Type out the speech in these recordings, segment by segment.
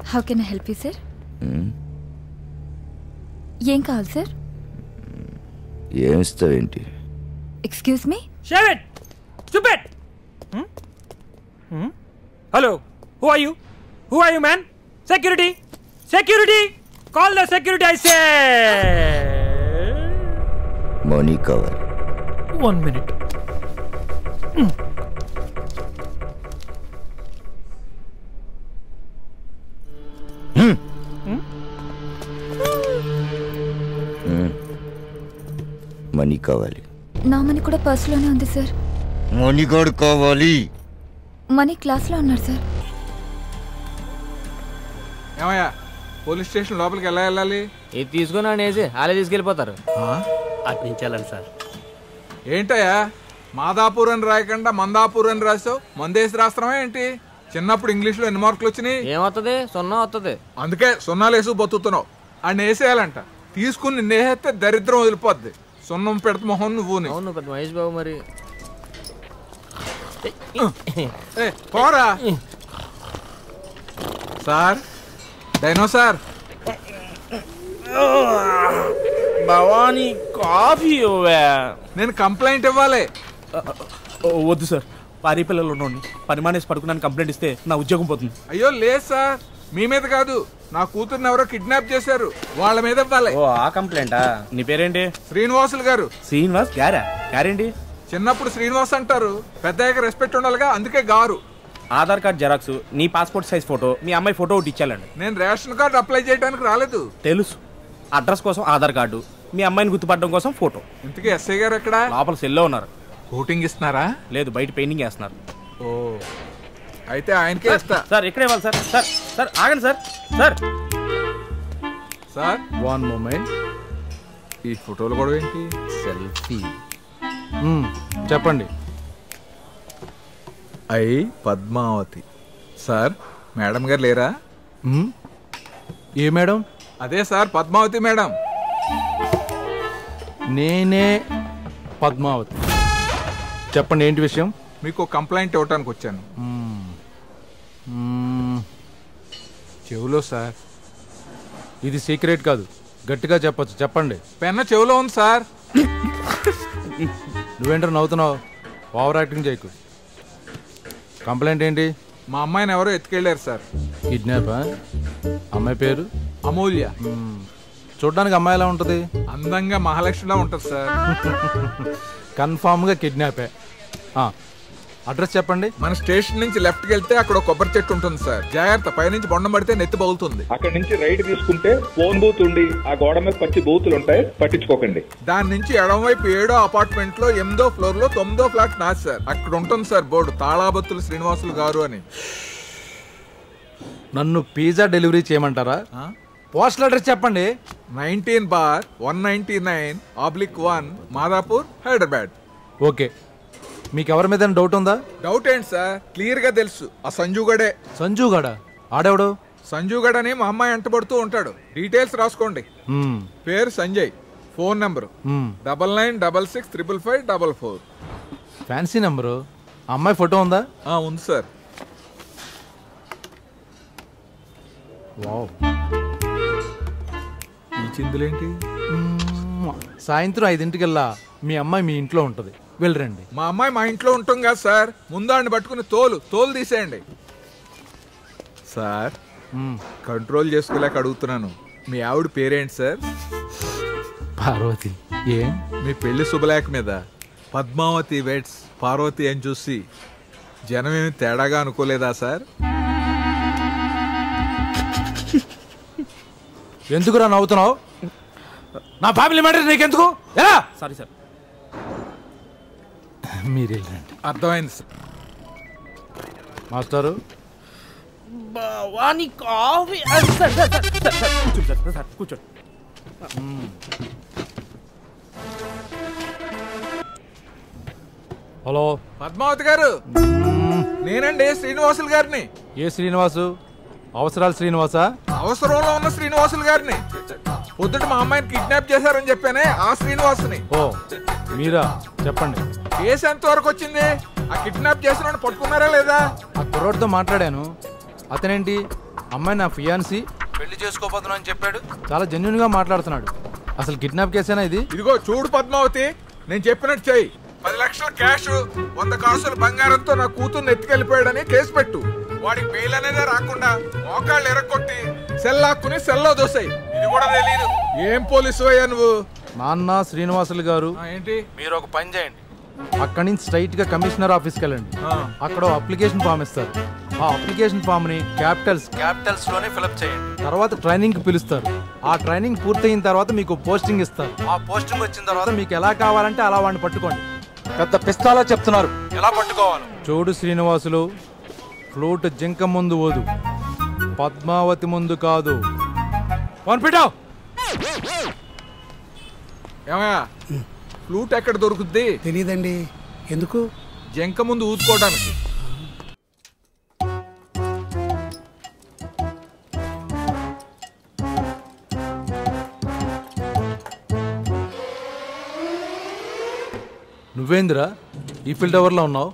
How can I help you sir ఏం కావాలి sir ఏమిస్తావేంటి excuse me Shut it! Stupid! Hmm? Hmm? Hello, who are you? Who are you, man? Security! Security! Call the security, I say! Money కావాలి One minute. Money కావాలి నా money కూడా పర్సులోనే ఉంది sir money కూడా కావాలి మనీ క్లాస్లో ఉన్నారు సార్ ఏమయ్యా పోలీస్ స్టేషన్ లోపలికి ఎలా వెళ్ళాలి ఇది తీసుకుని అనేసి వాళ్ళే తీసుకెళ్ళిపోతారు అటు నుంచి వెళ్ళండి సార్ ఏంటయ్యా మాదాపూర్ అని రాయకుండా మందాపూర్ అని రాసావు మందేసి రాస్తున్నావా ఏంటి చిన్నప్పుడు ఇంగ్లీష్లో ఎన్ని మార్కులు వచ్చినాయి ఏమవుతుంది సున్నా వస్తుంది అందుకే సున్నాలు వేసి బతుకుతున్నావు అని వేసేయాలంట తీసుకుని నిన్ను వేసేస్తే దరిద్రం వదిలిపోద్ది సున్నం పెడత మొహం నువ్వు అవును పెద్ద మహేష్ బాబు మరి పోరా సార్ డైనో సార్ భవానీ కాఫీ ఇవ్వే నేను కంప్లైంట్ ఇవ్వాలి వద్దు సార్ పారి పిల్లలు ఉండండి పని మానేసి పడుకున్నాను కంప్లైంట్ ఇస్తే నా ఉద్యోగం పోతుంది అయ్యో లేదు సార్ మీ మీద కాదు నా కూతుర్ని ఎవరో కిడ్నాప్ చేశారు వాళ్ళ మీద ఇవ్వాలి ఓ ఆ కంప్లైంటా నీ పేరేంటి శ్రీనివాసులు గారు శ్రీనివాస్ గారా గారేంటి చిన్నప్పుడు శ్రీనివాస్ అంటారు పెద్దయ్యాక రెస్పెక్ట్ ఉండాలిగా అందుకే గారు ఆధార్ కార్డ్ జెరాక్స్ నీ పాస్పోర్ట్ సైజ్ ఫోటో మీ అమ్మాయి ఫోటో ఒకటి ఇచ్చాలండి నేను రేషన్ కార్డు అప్లై చేయడానికి రాలేదు తెలుసు అడ్రస్ కోసం ఆధార్ కార్డు మీ అమ్మాయిని గుర్తుపడడం కోసం ఫోటో ఇంతకీ ఎస్ఐ గారు ఎక్కడ లోపల సెల్లో ఉన్నారు ఓటింగ్ ఇస్తున్నారా లేదు బయట పెయింటింగ్ వేస్తున్నారు ఓ అయితే ఆయనకే ఇస్తా సార్ ఇక్కడే ఇవ్వాలి సార్ సార్ సార్ ఆగండి sir sir sir one moment ఈ ఫోటోలు కూడా ఏంటి సెల్ఫీ చెప్పండి ఐ పద్మావతి సార్ మేడం గారు లేరా ఏ మేడం అదే సార్ పద్మావతి మేడం నేనే పద్మావతి చెప్పండి ఏంటి విషయం మీకు కంప్లైంట్ ఇవ్వడానికి వచ్చాను మ్మ్, చెవులో సార్ ఇది సీక్రెట్ కాదు గట్టిగా చెప్పొచ్చు చెప్పండి పెన్న చెవులో ఉంది సార్ నువ్వేంటో నవ్వుతున్నావు ఓవర్ యాక్టింగ్ చేయకు కంప్లైంట్ ఏంటి మా అమ్మాయిని ఎవరో ఎత్తుకెళ్ళారు సార్ కిడ్నాపా అమ్మాయి పేరు అమూల్య చూడ్డానికి అమ్మాయి ఎలా ఉంటుంది అందంగా మహాలక్ష్మిలా ఉంటుంది సార్ కన్ఫామ్గా కిడ్నాపే ఆ, అడ్రస్ చెప్పండి మన స్టేషన్ నుంచి లెఫ్ట్కి వెళ్తే అక్కడ ఒక కొబ్బరి చెట్టు ఉంటుంది సార్ జాగ్రత్త పైనుంచి బొండం పడితే నెత్తి బగులుతుంది అక్కడ నుంచి రైట్ తీసుకుంటే ఫోన్ బూత్ ఉండి ఆ గోడ మీద పచ్చి బూతులు ఉంటాయి పట్టించుకోకండి దాని నుంచి ఎడమవైపు ఏడో అపార్ట్మెంట్ లో ఎనిమిదో ఫ్లోర్ లో తొమ్మిదో ఫ్లాట్ నాది సార్ అక్కడ ఉంటుంది సార్ బోర్డు తాళాబత్తులు శ్రీనివాసులు గారు అని నన్ను పిజ్జా డెలివరీ చేయమంటారా పోస్టల్ అడ్రస్ చెప్పండి nineteen bar one ninety nine oblique one Madhapur Hyderabad okay మీకు ఎవరి మీద డౌట్ ఉందా డౌట్ ఏంటి సార్ క్లియర్ గా తెలుసు ఆ సంజు గడే సంజు గడా ఆడెవడు సంజు గడ్ అని మా అమ్మాయి ఎంటబడుతూ ఉంటాడు డీటెయిల్స్ రాసుకోండి మ్మ్, పేరు సంజయ్ ఫోన్ నెంబర్ మ్మ్. Double nine double six triple five double four fancy number అమ్మాయి ఫోటో ఉందా ఉంది సార్ వావ్ ఈ చిందులేంటి మ్మ్. సాయంత్రం ఐదింటికల్లా మీ అమ్మాయి మీ ఇంట్లో ఉంటుంది వెళ్ళరండి మా అమ్మాయి మా ఇంట్లో ఉంటాం కదా సార్ ముందాడిని పట్టుకుని తోలు తోలు తీసేయండి సార్ కంట్రోల్ చేసుకోలేక అడుగుతున్నాను మీ ఆవిడ పేరేంటి సార్ పార్వతి ఏం మీ పెళ్లి శుభలేఖ మీద పద్మావతి వెట్స్ పార్వతి అని చూసి జనమేమి తేడాగా అనుకోలేదా సార్ ఎందుకురా నవ్వుతున్నావు నా ఫ్యామిలీ మ్యాటర్ నీకెందుకు ఎలా సారీ సార్ మీరు వెళ్ళండి అర్థమైంది సార్ మాస్టారు Bhavani coffee sir sir sir sir sir కూర్చోండి సార్ సార్ కూర్చోండి హలో పద్మావతి గారు నేనండి శ్రీనివాసులు గారిని ఏ శ్రీనివాసు అవసరాలు శ్రీనివాసా అవసరంలో ఉన్న శ్రీనివాసులు గారిని పొద్దుట మా అమ్మాయిని కిడ్నాప్ చేశారని చెప్పానే ఆ శ్రీనివాసుని ఓ మీరా చెప్పండి కేసు ఎంత వరకు వచ్చింది ఆ కిడ్నాప్ చేసిన వాడిని పట్టుకున్నారా లేదా ఆ కుర్రోడ్తో మాట్లాడాను అతనేంటి అమ్మాయి నా ఫియాన్సీ పెళ్లి చేసుకోబోతున్నా అని చెప్పాడు చాలా జెన్యున్ గా మాట్లాడుతున్నాడు అసలు కిడ్నాప్ కేసేనా ఇది ఇదిగో చూడు పద్మావతి నేను చెప్పినట్టు చెయ్యి పది లక్షల క్యాష్ వంద కాసులు బంగారంతో నా కూతుర్ని ఎత్తుకెళ్ళిపోయాడని కేసు పెట్టు వాడికి బెయిల్ అనేదే రాకుండా మోకాళ్ళు ఎరగొట్టి సెల్ లాక్కుని సెల్లో దోసాయి ఇది కూడా తెలియదు ఏం పోలీసు అయ్యా నువ్వు నాన్న శ్రీనివాసులు గారు ఆ, ఏంటి మీరు ఒక పని చేయండి అక్కడి నుంచి స్ట్రైట్ గా కమిషనర్ ఆఫీస్కి వెళ్ళండి ఆ. అక్కడ అప్లికేషన్ ఫామ్ ఇస్తారు ఆ అప్లికేషన్ ఫామ్ ని క్యాపిటల్స్ క్యాపిటల్స్ లోనే ఫిల్అప్ చేయండి తర్వాత ట్రైనింగ్ కి పిలుస్తారు ఆ ట్రైనింగ్ పూర్తయిన తర్వాత మీకు పోస్టింగ్ ఇస్తారు ఆ పోస్టింగ్ వచ్చిన తర్వాత మీకు ఎలా కావాలంటే అలా వాడిని పట్టుకోండి పెద్ద పిస్తాలో చెప్తున్నారు ఎలా పట్టుకోవాలి చూడు శ్రీనివాసులు ఫ్లూట్ జింక ముందు ఓదు పద్మావతి ముందు కాదు వన్ పిటావ్ ఏమయ్యా ఫ్లూట్ ఎక్కడ దొరుకుద్ది తెలియదండి ఎందుకు జంక ముందు ఊదుకోవడానికి నువ్వేందిరా ఈ ఫిల్ టవర్లో ఉన్నావు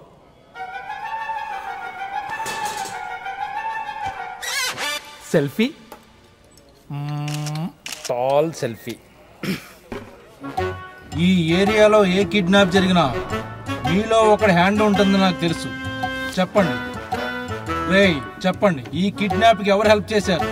సెల్ఫీ టాల్ సెల్ఫీ ఈ ఏరియాలో ఏ కిడ్నాప్ జరిగినా మీలో ఒకటి హ్యాండ్ ఉంటుంది నాకు తెలుసు చెప్పండి రేయ్ చెప్పండి ఈ కిడ్నాప్ కి ఎవరు హెల్ప్ చేశారు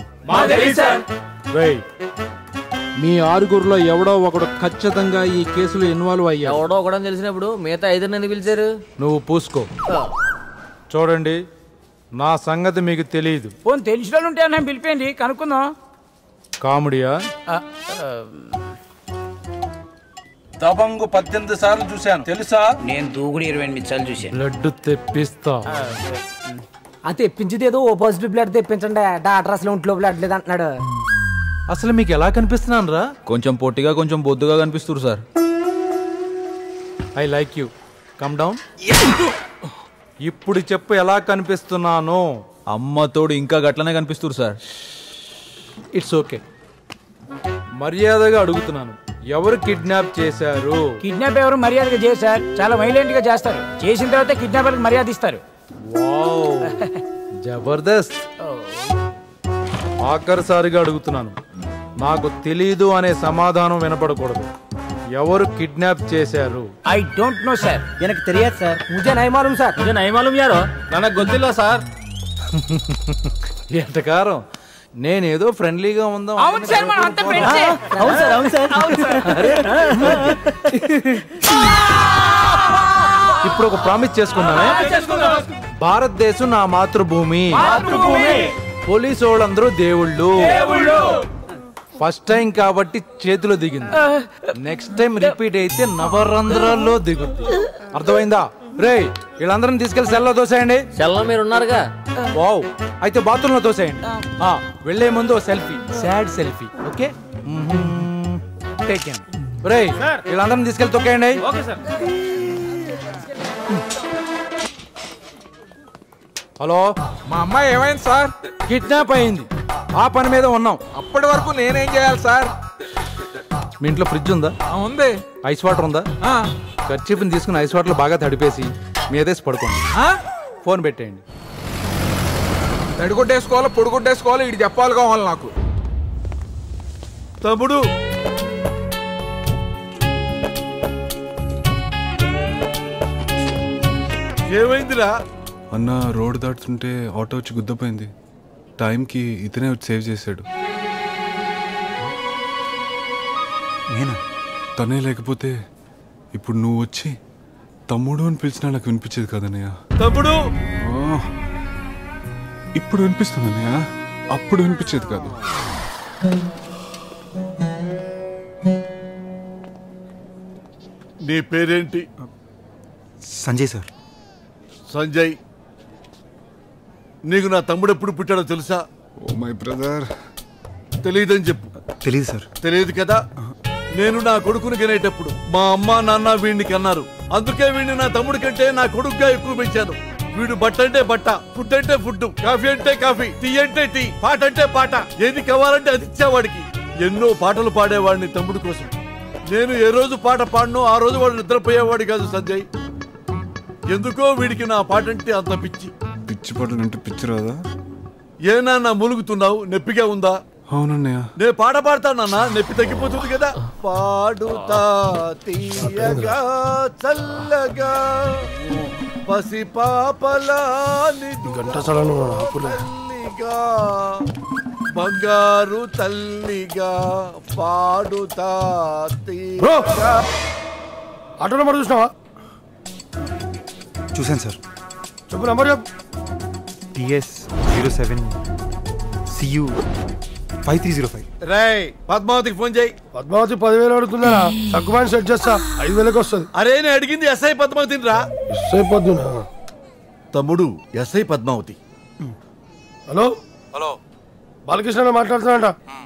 రేయ్ మీ ఆరుగురులో ఎవడో ఒకడు ఖచ్చితంగా ఈ కేసులో ఇన్వాల్వ్ అయ్యాడు ఎవడో ఒకడని తెలిసినప్పుడు మిగతా ఐదుని ఎందుకు పిలిచారు నువ్వు పూసుకో చూడండి నా సంగతి మీకు తెలియదు పోనీ తెలిసిన వాళ్ళు ఉంటే నేను పిలిపేయండి కనుక్కుందాం కామెడీయా దబంగు పద్దెనిమిది సార్లు చూశాను తెలుసా నేను దూకుడు ఇరవై ఎనిమిది సార్లు చూశాను బ్లడ్ తెప్పిస్తా ఆ తెప్పించేది ఏదో ఓ పాజిటివ్ బ్లడ్ తెప్పించండి డాక్టర్ అసలు ఒంట్లో బ్లడ్ లేదు అంటున్నాడు అసలు మీకు ఎలా కనిపిస్తున్నాను రా కొంచెం పొట్టిగా కొంచెం బొద్దుగా కనిపిస్తారు sir I like you come down ఇప్పుడు చెప్పు ఎలా కనిపిస్తున్నాను అమ్మ తోడు ఇంకా గట్లనే కనిపిస్తారు సార్ ఇట్స్ ఓకే మర్యాదగా అడుగుతున్నాను ఎవరు కిడ్నాప్ చేశారు కిడ్నాప్ ఎవరు మర్యాదగా చేశారు చాలా వైలెంట్ గా చేస్తారు చేసిన తర్వాత కిడ్నాపర్కి మర్యాద ఇస్తారు వావ్ జబర్దస్త్ ఆఖరిసారిగా అడుగుతున్నాను నాకు తెలీదు అనే సమాధానం వినపడకూడదు ఎవరు కిడ్నాప్ చేశారు ఐ డోంట్ నో సార్ వెనక్కి తెలియదు సార్ ముజే నై మాలూమ్ సార్ ముజే నై మాలూమ్ యారో నాకు గొద్దిల్లా సార్ ఎంతకారం నేనేదో ఫ్రెండ్లీగా ఉందాం అవును సార్ మనం అంత ఫ్రెండ్స్ అవును సార్ అవును సార్ అవును సార్ ఇప్పుడు ఒక ప్రామిస్ చేసుకున్నానే భారతదేశం నా మాతృభూమి పోలీసు వాళ్ళందరూ దేవుళ్ళు ఫస్ట్ టైం కాబట్టి చేతిలో దిగింది నెక్స్ట్ టైం రిపీట్ అయితే నవరంధ్రాల్లో దిగుద్ది అర్థమైందా రే వీళ్ళందరిని తీసుకెళ్లి సెల్లో దోసేయండి సెల్లో మీరు ఉన్నారుగా వావ్ అయితే బాత్రూమ్ లో దోసేయండి ఆ, వెళ్లే ముందు selfie sad selfie okay take రే వీళ్ళందరిని తీసుకెళ్లి తొక్కేయండి ఓకే సార్ హలో మా అమ్మాయి ఏమైంది సార్ కిడ్నాప్ అయింది ఆ పని మీద ఉన్నాం అప్పటి వరకు నేనేం చేయాలి సార్ మీ ఇంట్లో ఫ్రిడ్జ్ ఉందా ఆ, ఉంది ఐస్ వాటర్ ఉందా ఆ, ఖర్చీపుని తీసుకుని ఐస్ వాటర్ బాగా తడిపేసి మీదేసి పడుకోండి ఆ? ఫోన్ పెట్టేయండి తడిగుడ్డేసుకోవాలో పొడిగుడ్డేసుకోవాలో ఇటు చెప్పాలి కావాలి నాకు తమ్ముడు ఏమైందిరా అన్న రోడ్ దాటుతుంటే ఆటో వచ్చి గుద్దపోయింది టైంకి ఇతనే వచ్చి సేవ్ చేశాడు నేనా తనే లేకపోతే ఇప్పుడు నువ్వు వచ్చి తమ్ముడు అని పిలిచినా నాకు వినిపించేది కదన్నయ్య తమ్ముడు ఆ, ఇప్పుడు వినిపిస్తుంది అన్నయ్య అప్పుడు వినిపించేది కాదు నీ పేరేంటి సంజయ్ సార్ సంజయ్ నీకు నా తమ్ముడు ఎప్పుడు పుట్టాడో తెలుసా ఓ మై బ్రదర్ తెలియదని చెప్పు తెలియదు సార్ తెలియదు కదా నేను నా కొడుకుని కనేటప్పుడు మా అమ్మ నాన్న వీడిని కన్నారు అందుకే వీడిని నా తమ్ముడి కంటే నా కొడుకుగా ఎక్కువ పెంచాను వీడు బట్ట అంటే బట్ట ఫుడ్ అంటే ఫుడ్ కాఫీ అంటే కాఫీ టీ అంటే టీ పాట అంటే పాట ఏది కావాలంటే అది ఇచ్చేవాడికి ఎన్నో పాటలు పాడేవాడిని తమ్ముడు కోసం నేను ఏ రోజు పాట పాడనో ఆ రోజు వాడు నిద్రపోయేవాడు కాదు సంజయ్ ఎందుకో వీడికి నా పాట అంటే అంత పిచ్చి పిచ్చి పడలు అంటే పిచ్చి రాదా ఏ నాన్న ములుగుతున్నావు నొప్పిగా ఉందా అవునన్నయ్య నేను పాట పాడతానన్నా నొప్పి తగ్గిపోతుంది కదా పాడుతా తీయగా చల్లగా పసి పాపలా తల్లిగా బంగారు తల్లిగా పాడుతా తీయగా ఆటో నెంబర్ చూసినావా చూశాను సార్ చెప్పు నెంబర్ చెప్పు TS zero seven CU five three zero five రేయ్ పద్మావతికి ఫోన్ చేయి పద్మావతి పదివేలు అడుగుతుందా తక్కువ సెట్ చేస్తా ఐదు వేలకు వస్తుంది అరే నేను అడిగింది ఎస్ఐ పద్మావతిని రా అయిపోద్దునా తమ్ముడు SI Padmavathi hello hello Balakrishna మాట్లాడుతున్నాడంట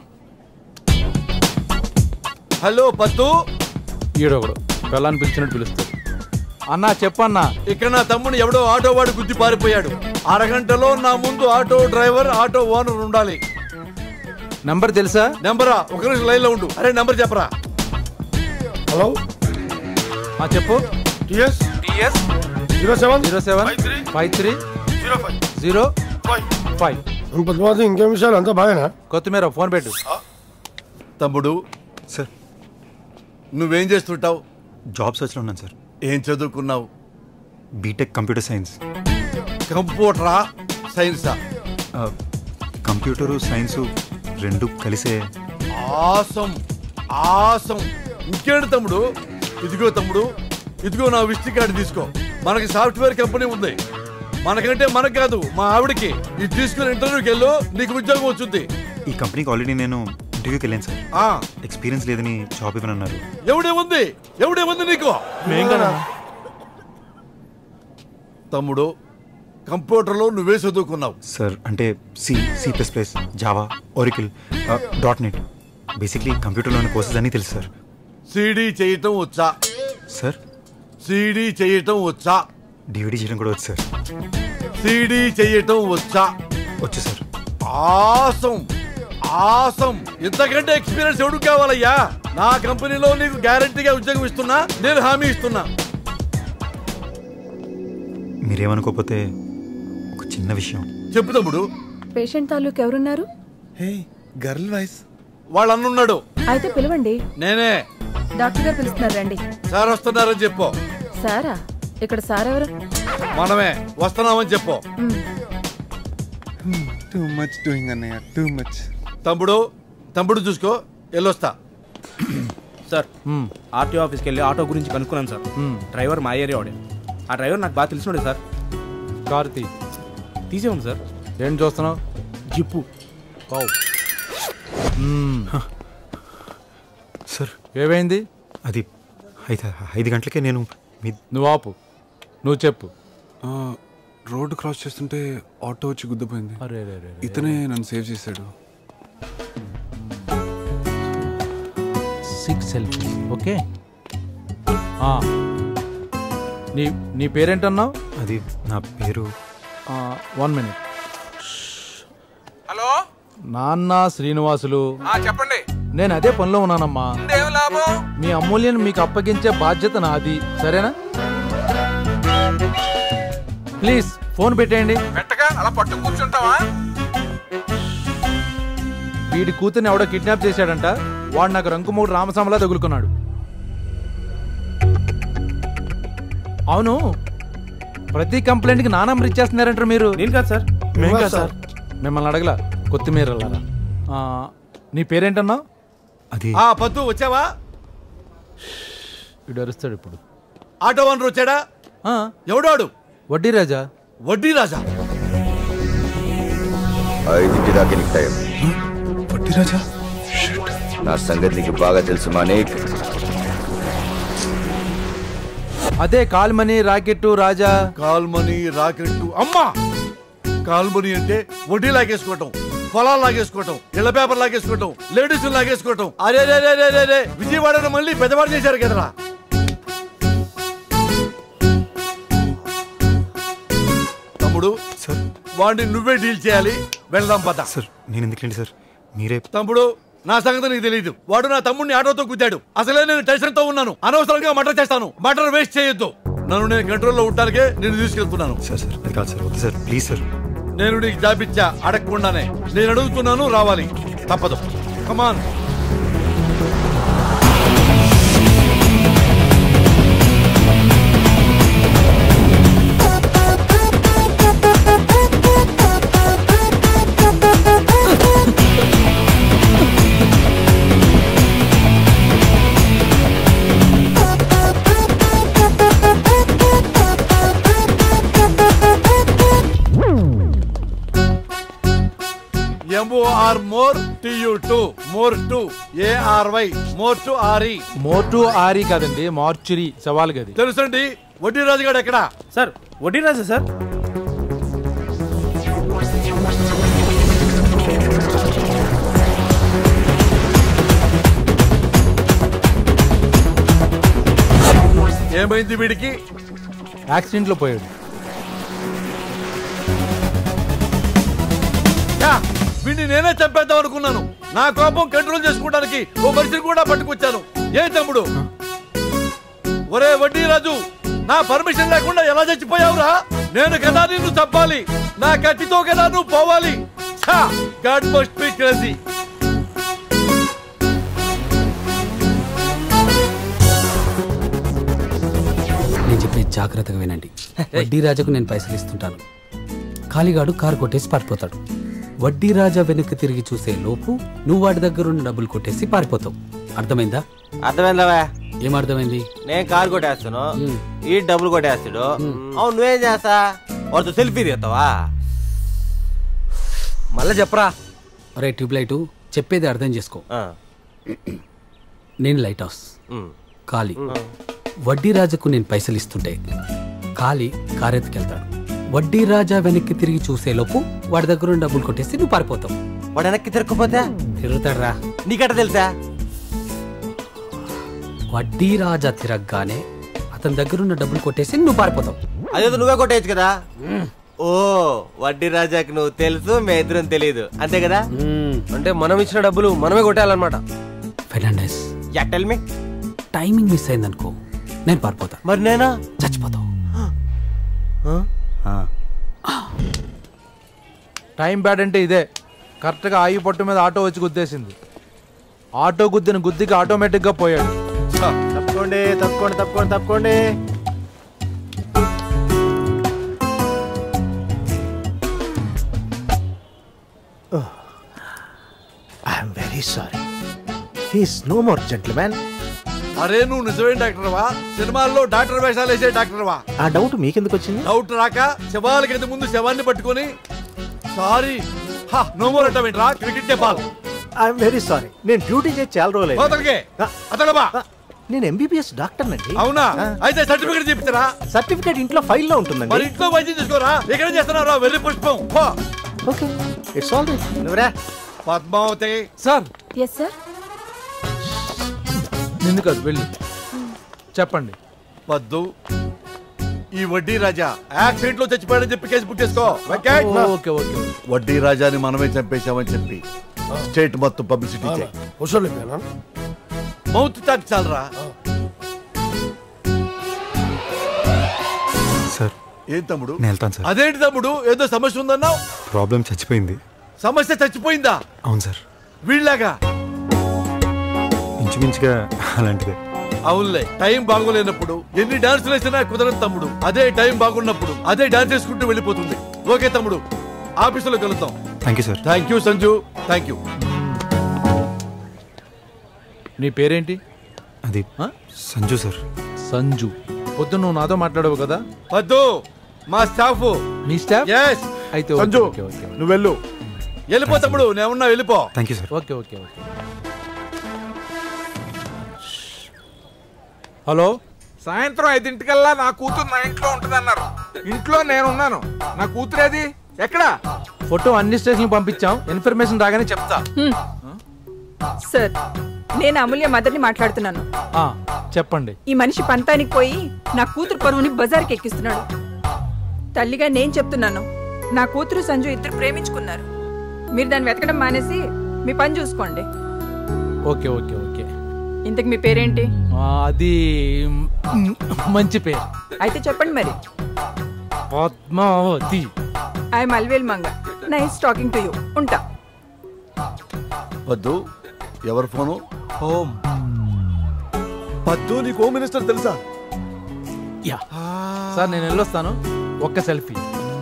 హలో పద్దు ఈడొకడు పిల్లని పిలిచినట్టు పిలుస్తాడు అన్నా చెప్పన్నా ఇక్కడ నా తమ్ముడు ఎవడో ఆటో వాడు గుద్ది పారిపోయాడు అరగంటలో నా ముందు ఆటో డ్రైవర్ ఆటో ఓనర్ ఉండాలి నంబర్ తెలుసా నెంబరా ఒక నిమిషం లైన్ లో ఉండు అరే నెంబర్ చెప్పరా హలో ఆ చెప్పు TS TS zero seven zero seven five three zero five zero five Padmavathi ఇంకేం విషయాలు అంతా బాగానా కొత్తిమీర ఫోన్ పెట్టు తమ్ముడు సార్ నువ్వేం చేస్తుంటావు జాబ్ సర్చ్లో ఉన్నాను సార్ ఏం చదువుకున్నావు బీటెక్ కంప్యూటర్ సైన్స్ కంప్యూటరా సైన్సా కంప్యూటరు సైన్సు రెండు కలిసే ఆసం ఆసం ఇంకేంటి తమ్ముడు ఇదిగో తమ్ముడు ఇదిగో నా విజిటింగ్ కార్డు తీసుకో మనకి సాఫ్ట్వేర్ కంపెనీ ఉంది మనకంటే మనకు కాదు మా ఆవిడకి ఇది తీసుకుని ఇంటర్వ్యూకి వెళ్ళు నీకు ఉద్యోగం వచ్చింది ఈ కంపెనీకి ఆల్రెడీ నేను ఇంటర్వ్యూకి వెళ్ళాను సార్ ఆ, ఎక్స్పీరియన్స్ లేదని జాబ్ ఇవ్వనన్నారు ఎవడే ఉంది ఎవడే ఉంది నీకు తమ్ముడు కంప్యూటర్లో నువ్వే చదువుకున్నావు సార్ అంటే C C plus plus Java Oracle dot net basically కంప్యూటర్లోని కోర్సెస్ అన్నీ తెలుసు సార్ సీడీ చేయటం వచ్చా సార్ సీడీ చేయటం వచ్చా డివిడీ చేయడం కూడా వచ్చు సార్ సీడీ చేయటం వచ్చా వచ్చు సార్ ఆసం ఆసం ఇంతకంటే ఎక్స్పీరియన్స్ ఎవడు కావాలయ్యా నా కంపెనీలో నీకు గ్యారంటీగా ఉద్యోగం ఇస్తున్నా నేను హామీ ఇస్తున్నా మీరేమనుకోకపోతే ఒక చిన్న విషయం చెప్పు తమ్ముడు పేషెంట్ తాలూకు ఎవరున్నారు హే గర్ల్ వాయిస్ వాళ్ళ అన్నున్నాడు అయితే పిలవండి నేనే డాక్టర్ గారు పిలుస్తున్నారు రండి సార్ వస్తున్నారని చెప్పు సారా ఇక్కడ సార్ ఎవరు మనమే వస్తున్నామని చెప్పు మ్, టూ మచ్ డూయింగ్ అన్నయ్య టూ మచ్ తమ్ముడు తమ్ముడు చూసుకో వెళ్ళొస్తా సార్ ఆర్టీఓ ఆఫీస్కి వెళ్ళి ఆటో గురించి కనుక్కున్నాను సార్ డ్రైవర్ మా ఏరియా వాడే ఆ డ్రైవర్ నాకు బాగా తెలిసినోడే సార్ కార్తీ తీసేయండి సార్ ఏం చూస్తున్నావు జిప్పు పావు సార్ ఏమైంది అది ఐదు ఐదు గంటలకే నేను మీ నువ్వు ఆపు నువ్వు చెప్పు రోడ్డు క్రాస్ చేస్తుంటే ఆటో వచ్చి గుద్దిపోయింది అరే రే రే ఇతనే నన్ను సేవ్ చేశాడు సిక్స్ సెల్ఫీ ఓకే ఆ. నీ నీ పేరేంటన్నావు అది నా పేరు వన్ మినిట్ హలో నాన్న శ్రీనివాసులు ఆ చెప్పండి నేను అదే పనిలో ఉన్నానమ్మా ఏం లాభం మీ అమూల్యం మీకు అప్పగించే బాధ్యత నాది సరేనా ప్లీజ్ ఫోన్ పెట్టేయండి పెట్టగా అలా పట్టు కూర్చుంటావా వీడి కూతుర్ని ఎవడో కిడ్నాప్ చేశాడంట వాడు నాకు రంకుమూడు రామస్వామిలా తగులుకున్నాడు అవును ప్రతి కంప్లైంట్కి నా నంబర్ ఇచ్చేస్తున్నారంటారు మీరు నేను కాదు సార్ మేం కాదు సార్ మిమ్మల్ని అడగల కొత్తిమీర నీ పేరేంటన్నావు అది ఆ పద్దు వచ్చావా వీడు అరుస్తాడు ఇప్పుడు ఆటో ఓనర్ వచ్చాడా ఎవడాడు వడ్డీ రాజా వడ్డీ రాజా ఐదింటి దాకా నీకు టైం వడ్డీ రాజా నా సంగతి నీకు బాగా తెలుసు మానేక్ అదే కాల్మనీ రాకెట్ రాజా కాల్మనీ రాకెట్టు అమ్మా కాల్మనీ అంటే వడ్డీ లాగేసుకోవటం పొలాలు లాగేసుకోవటం ఇళ్ల పేపర్ లాగేసుకోవటం లేడీస్ లాగేసుకోవటం అరే రే రే రే రే రే విజయవాడను మళ్ళీ పెద్దవాడు చేశారు కదరా తమ్ముడు సార్ వాడిని నువ్వే డీల్ చేయాలి వెళ్దాం పద సార్ నేను ఎందుకండి సార్ మీరే తమ్ముడు నా సంగతి నీకు తెలియదు వాడు నా తమ్ముడిని ఆటోతో గుద్దాడు అసలే నేను టెన్షన్ తో ఉన్నాను అనవసరంగా మటర్ చేస్తాను మటర్ వేస్ట్ చేయొద్దు నన్ను నేను కంట్రోల్లో ఉండడానికే నేను తీసుకెళ్తున్నాను సార్ సార్ అది కాదు సార్ వద్దు సార్ ప్లీజ్ సార్ నేను నీకు జాబిచ్చా అడగకుండానే నేను అడుగుతున్నాను రావాలి తప్పదు come on M O R more T U to more to A R Y more to R E మోటు ఆరి కాదండి మార్చురీ సవాల్ గది తెలుసండి వడ్డీ రాజుగాడు ఎక్కడ సార్ వడ్డీ రాజా సార్ ఏమైంది వీడికి యాక్సిడెంట్ లో పోయాడు ఛా, వీడిని నేనే చంపేద్దాం అనుకున్నాను నా కోపం కంట్రోల్ చేసుకోవడానికి ఓ మనిషిని కూడా పట్టుకొచ్చాను ఏ తమ్ముడు ఒరే వడ్డీ రాజు నా పర్మిషన్ లేకుండా ఎలా చచ్చిపోయావురా నేను కదా నిన్ను చంపాలి నా కత్తితో కదా నువ్వు పోవాలి గాడ్ మస్ట్ బి క్రేజీ నేను చెప్పేది జాగ్రత్తగా వినండి వడ్డీ రాజాకు నేను పైసలు ఇస్తుంటాను కాలిగాడు కారు కొట్టేసి పారిపోతాడు వడ్డీ రాజా వెనక్కి తిరిగి చూసే లోపు నువ్వు వాడి దగ్గర ఉన్న డబ్బులు కొట్టేసి పారిపోతావు అర్థమైందా అర్థమైందవా ఏం అర్థమైంది నేను కారు కొట్టేస్తాను ఈ డబ్బులు కొట్టేస్తాడు అవును నువ్వేం చేస్తా వాడితో సెల్ఫీ తీస్తావా మళ్ళీ చెప్పరా అరే ట్యూబ్ లైట్ చెప్పేది అర్థం చేసుకో నేను లైట్ హౌస్ కాలి వడ్డీ రాజాకు నేను పైసలు ఇస్తుంటే కాలి కారెత్తుకెళ్తాడు వడ్డీ రాజా వెనక్కి తిరిగి చూసేలోపు వాడి దగ్గర ఉన్న డబ్బులు కొట్టేసి నువ్వు పారిపోతావు వాడు వెనక్కి తిరగకపోతే తిరుగుతాడ్రా నీకట్ట తెలుసా వడ్డీ రాజా తిరగగానే అతని దగ్గర ఉన్న డబ్బులు కొట్టేసి నువ్వు పారిపోతావు అదేదో నువ్వే కొట్టేయచ్చు కదా ఓ వడ్డీ రాజాకి నువ్వు తెలుసు మే ఇద్దరం తెలియదు అంతే కదా అంటే మనం ఇచ్చిన డబ్బులు మనమే కొట్టాలన్నమాట Fernandes yeah tell me timing miss అయిందనుకో నేను పారిపోతా మరి నేనా చచ్చిపోతావు టైం బ్యాడ్ అంటే ఇదే కరెక్ట్గా ఆయి పట్టు మీద ఆటో వచ్చి గుద్దేసింది ఆటో గుద్దిన గుద్దికి ఆటోమేటిక్గా పోయాడు తప్పుకోండి తప్పుకోండి తప్పుకోండి తప్పుకోండి I'm very sorry he's no more gentlemen అరే నువ్వు నిజమైన డాక్టర్వా సినిమాల్లో డాక్టర్ వేషాలు వేసే డాక్టర్వా ఆ డౌట్ మీకెందుకు వచ్చింది డౌట్ రాక శవాలకి ముందు శవాన్ని పట్టుకొని సారీ హా నో మోర్ అంటావేంట్రా cricket ball I'm very sorry నేను డ్యూటీ చేసి చాలా రోజులు పోతలకే అతడబా నేను ఎంబీబీఎస్ డాక్టర్ నండి అవునా అయితే సర్టిఫికెట్ చూపించరా సర్టిఫికేట్ ఇంట్లో ఫైల్లో మరి ఉంటుందండి ఇంట్లో వైద్యం చేసుకోరా ఎక్కడ చేస్తున్నారా వెళ్ళి పుష్పం పో ఓకే ఇట్స్ ఆల్ రైట్ నువ్వురా పద్మావతి సార్ ఎస్ సార్ నిన్ను కాదు వెళ్ళి చెప్పండి వద్దు ఈ వడ్డీ రాజా యాక్సిడెంట్ లో చచ్చిపోయాడని చెప్పి కేసు బుక్ చేసుకో వెంకట్. ఓకే ఓకే వడ్డీ రాజాని మనమే చంపేశామని చెప్పి స్టేట్ మొత్తం పబ్లిసిటీ చేయి కూర్చోలేకపోయానా మౌత్ టాక్ చాలరా సార్ ఏం తమ్ముడు నేను వెళ్తాను సార్ అదేంటి తమ్ముడు ఏదో సమస్య ఉందన్నావు ప్రాబ్లం చచ్చిపోయింది సమస్య చచ్చిపోయిందా అవును సార్ వీళ్ళగా ఇంచుమించుగా అలాంటిదే అవునులే టైం బాగోలేనప్పుడు ఎన్ని డాన్సులు వేసినా కుదరదు తమ్ముడు అదే టైం బాగున్నప్పుడు అదే డాన్స్ చేసుకుంటూ వెళ్ళిపోతుంది ఓకే తమ్ముడు ఆఫీసులో కలుద్దాం thank you sir thank you Sanju thank you నీ పేరేంటి అది సంజు సార్ సంజు పొద్దు నువ్వు నాతో మాట్లాడవు కదా వద్దు మా స్టాఫ్ మీ స్టాఫ్ ఎస్ అయితే ఓకే, సంజు ఓకే, ఓకే. నువ్వు వెళ్ళు వెళ్ళిపో తమ్ముడు నేను ఉన్నా వెళ్ళిపో thank you sir okay okay okay hello సాయంత్రం ఐదింటికల్లా నా కూతురు నా ఇంట్లో ఉంటదన్నారు ఇంట్లో నేనున్నాను నా కూతురేది ఎక్కడా ఫోటో అన్ని స్టేషన్ పంపించాం ఇన్ఫర్మేషన్ రాగానే చెప్తా సార్ నేను అమూల్య మదర్ని మాట్లాడుతున్నాను ఆ, చెప్పండి ఈ మనిషి పంతానికి పోయి నా కూతురు పరువుని బజార్కి ఎక్కిస్తున్నాడు తల్లిగా నేను చెప్తున్నాను నా కూతురు సంజు ఇద్దరు ప్రేమించుకున్నారు మీరు దాన్ని వెతకడం మానేసి మీ పని చూసుకోండి ఓకే ఓకే ఓకే ఇంతకు మీ పేరేంటి ఆ, అది మ్, మంచి పేరు అయితే చెప్పండి మరి Padmavathi I'm Alvel Manga nice talking to you ఉంటా వద్దు ఎవరి ఫోను హోమ్ పద్దు నీకు హోమ్ మినిస్టర్ తెలుసా యా సార్ నేను వెళ్ళొస్తాను ఒక్క సెల్ఫీ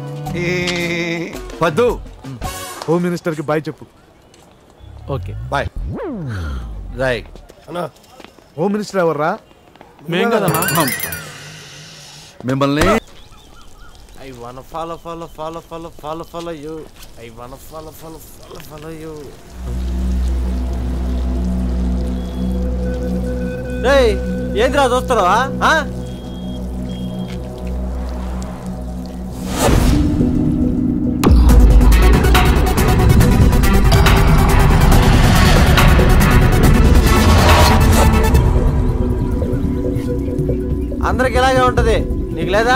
పద్దు హోమ్ మినిస్టర్ కి బాయ్ చెప్పు ఓకే బాయ్ రైట్ అన్నా హోమ్ మినిస్టర్ ఎవర్రా మేం కదన్నా. మిమ్మల్ని I wanna follow, follow, follow, follow, follow, follow you. I wanna follow, follow, follow, follow you. రేయ్ ఏంద్రా చూస్తున్నావా ఆ? అందరికి ఇలాగే ఉంటది నీకు లేదా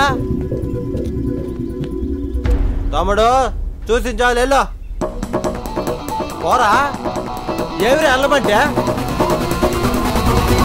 తమ్ముడు చూసి చాలు వెళ్ళు పోరా ఏమిరా వెళ్ళమంటే